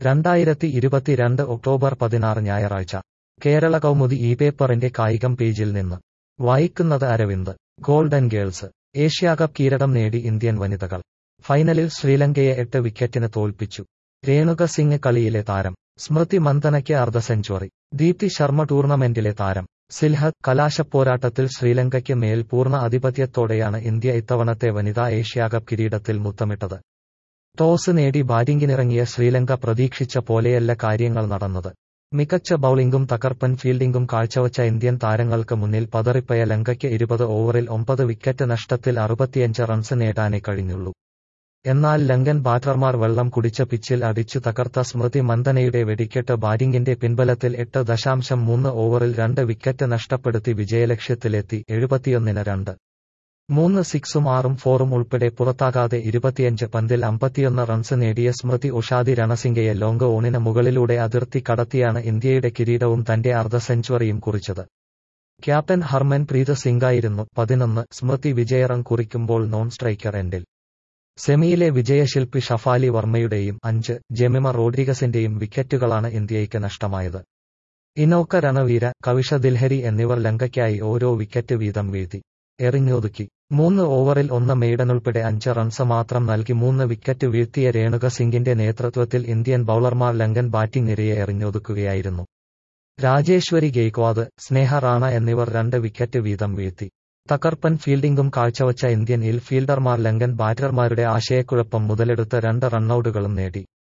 രണ്ടായിരത്തി ഇരുപത്തിരണ്ട് ഒക്ടോബർ പതിനാറ് ഞായറാഴ്ച കേരള കൗമുദി ഈ പേപ്പറിന്റെ കായികം പേജിൽ നിന്ന് വായിക്കുന്നത് അരവിന്ദ് ഗോൾഡൻ ഗേൾസ് ഏഷ്യാകപ്പ് കിരീടം നേടി ഇന്ത്യൻ വനിതകൾ ഫൈനലിൽ ശ്രീലങ്കയെ എട്ട് വിക്കറ്റിന് തോൽപ്പിച്ചു രേണുക സിംഗ് കളിയിലെ താരം സ്മൃതി മന്ദനയ്ക്ക് അർദ്ധ സെഞ്ചുറി ദീപ്തി ശർമ്മ ടൂർണമെന്റിലെ താരം സിൽഹത്ത് കലാശപ്പോരാട്ടത്തിൽ ശ്രീലങ്കയ്ക്ക് മേൽ പൂർണ്ണ ആധിപത്യത്തോടെയാണ് ഇന്ത്യ ഇത്തവണത്തെ വനിതാ ഏഷ്യാകപ്പ് കിരീടത്തിൽ മുത്തമിട്ടത് ടോസ് നേടി ബാറ്റിംഗിനിറങ്ങിയ ശ്രീലങ്ക പ്രതീക്ഷിച്ച പോലെയല്ല കാര്യങ്ങൾ നടന്നത് മികച്ച ബൌളിംഗും തകർപ്പൻ ഫീൽഡിംഗും കാഴ്ചവച്ച ഇന്ത്യൻ താരങ്ങൾക്ക് മുന്നിൽ പതറിപ്പോയ ലങ്കയ്ക്ക് ഇരുപത് ഓവറിൽ ഒമ്പത് വിക്കറ്റ് നഷ്ടത്തിൽ അറുപത്തിയഞ്ച് റൺസ് നേടാനേ കഴിഞ്ഞുള്ളൂ എന്നാൽ ലങ്കൻ ബാറ്റർമാർ വെള്ളം കുടിച്ച പിച്ചിൽ അടിച്ചു തകർത്ത സ്മൃതി മന്ദനയുടെ വെടിക്കെട്ട് ബാറ്റിംഗിന്റെ പിൻബലത്തിൽ എട്ട് ദശാംശം മൂന്ന് ഓവറിൽ രണ്ട് വിക്കറ്റ് നഷ്ടപ്പെടുത്തി വിജയലക്ഷ്യത്തിലെത്തി എഴുപത്തിയൊന്നിന് രണ്ട് മൂന്ന് സിക്സും ആറും ഫോറും ഉൾപ്പെടെ പുറത്താകാതെ ഇരുപത്തിയഞ്ച് പന്തിൽ അമ്പത്തിയൊന്ന് റൺസ് നേടിയ സ്മൃതി ഉഷാദി രണസിംഗയെ ലോങ് ഓണിന് മുകളിലൂടെ അതിർത്തി കടത്തിയാണ് ഇന്ത്യയുടെ കിരീടവും തന്റെ അർദ്ധ സെഞ്ചുറിയും കുറിച്ചത് ക്യാപ്റ്റൻ ഹർമൻ പ്രീത് സിംഗായിരുന്നു പതിനൊന്ന് സ്മൃതി വിജയറൺ കുറിക്കുമ്പോൾ നോൺ സ്ട്രൈക്കർ എൻഡിൽ സെമിയിലെ വിജയശില്പി ഷഫാലി വർമ്മയുടെയും അഞ്ച് ജെമിമ റോഡ്രിഗസിന്റെയും വിക്കറ്റുകളാണ് ഇന്ത്യയ്ക്ക് നഷ്ടമായത് ഇനോക്ക രണവീര കവിഷ ദിൽഹരി എന്നിവർ ലങ്കയ്ക്കായി ഓരോ വിക്കറ്റ് വീതം വീഴ്ത്തി എറിഞ്ഞൊതുക്കി മൂന്ന് ഓവറിൽ ഒന്ന് മെയ്ഡനുൾപ്പെടെ അഞ്ച് റൺസ് മാത്രം നൽകി മൂന്ന് വിക്കറ്റ് വീഴ്ത്തിയ രേണുക സിംഗിന്റെ നേതൃത്വത്തിൽ ഇന്ത്യൻ ബൌളർമാർ ലങ്കൻ ബാറ്റിംഗ് നിരയെ എറിഞ്ഞൊതുക്കുകയായിരുന്നു രാജേശ്വരി ഗെയ്ക്വാദ് സ്നേഹ റാണ എന്നിവർ രണ്ട് വിക്കറ്റ് വീതം വീഴ്ത്തി തകർപ്പൻ ഫീൽഡിംഗും കാഴ്ചവച്ച ഇന്ത്യൻ ഇൽ ഫീൽഡർമാർ ലങ്കൻ ബാറ്റർമാരുടെ ആശയക്കുഴപ്പം മുതലെടുത്ത് രണ്ട് റണ്ണൌട്ടുകളും നേടി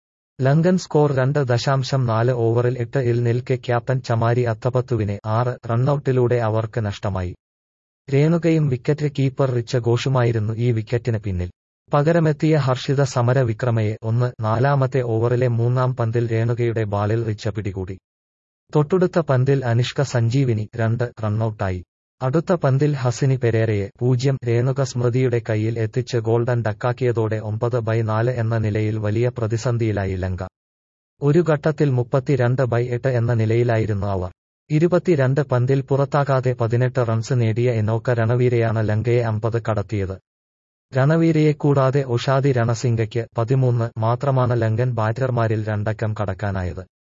ലങ്കൻ സ്കോർ രണ്ട് ദശാംശം നാല് ഓവറിൽ എട്ട് ഇൽ നിൽക്കെ ക്യാപ്റ്റൻ ചമാരി അത്തപത്തുവിനെ ആറ് റണ്ണൌട്ടിലൂടെ അവർക്ക് നഷ്ടമായി രേണുകയും വിക്കറ്റ് കീപ്പർ റിച്ച ഘോഷുമായിരുന്നു ഈ വിക്കറ്റിന് പിന്നിൽ പകരമെത്തിയ ഹർഷിത സമര വിക്രമയെ ഒന്ന് നാലാമത്തെ ഓവറിലെ മൂന്നാം പന്തിൽ രേണുകയുടെ ബാളിൽ റിച്ച പിടികൂടി തൊട്ടുടുത്ത പന്തിൽ അനിഷ്ക സഞ്ജീവിനി രണ്ട് റണ്ണൌട്ടായി അടുത്ത പന്തിൽ ഹസിനി പെരേരയെ പൂജ്യം രേണുക സ്മൃതിയുടെ കയ്യിൽ എത്തിച്ച് ഗോൾഡൻ ഡക്കാക്കിയതോടെ ഒമ്പത് ബൈ നാല് എന്ന നിലയിൽ വലിയ പ്രതിസന്ധിയിലായി ലങ്ക ഒരു ഘട്ടത്തിൽ മുപ്പത്തിരണ്ട് ബൈ എട്ട് എന്ന നിലയിലായിരുന്നു അവർ ഇരുപത്തിരണ്ട് പന്തിൽ പുറത്താകാതെ പതിനെട്ട് റൺസ് നേടിയ എനോക്ക രണവീരയാണ് ലങ്കയെ അമ്പത് കടത്തിയത് രണവീരയെ കൂടാതെ ഉഷാദി രണസിംഗയ്ക്ക് പതിമൂന്ന് മാത്രമാണ് ലങ്കൻ ബാറ്റർമാരിൽ രണ്ടക്കം കടക്കാനായത്